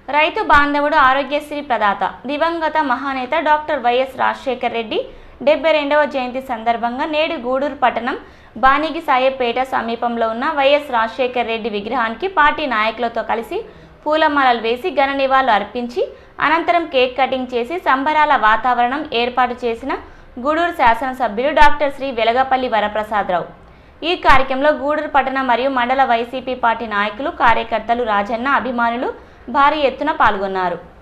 రైతు బాంధవుడు ఆరోగ్యశ్రీ ప్రదాత దివంగత మహానేత డాక్టర్ వైఎస్ రాజశేఖర్ రెడ్డి డెబ్బై రెండవ జయంతి సందర్భంగా నేడు గూడూరు పట్టణం బానిగి సాయేపేట సమీపంలో ఉన్న వైఎస్ రాజశేఖర్ రెడ్డి విగ్రహానికి పార్టీ నాయకులతో కలిసి పూలమాలలు వేసి ఘన నివాళులు అర్పించి అనంతరం కేక్ కటింగ్ చేసి సంబరాల వాతావరణం ఏర్పాటు చేసిన గూడూరు శాసనసభ్యులు డాక్టర్ శ్రీ వెలగపల్లి వరప్రసాదరావు ఈ కార్యక్రమంలో గూడూరు పట్టణ మరియు మండల వైసీపీ పార్టీ నాయకులు కార్యకర్తలు రాజన్న అభిమానులు భారీ ఎత్తున పాల్గొన్నారు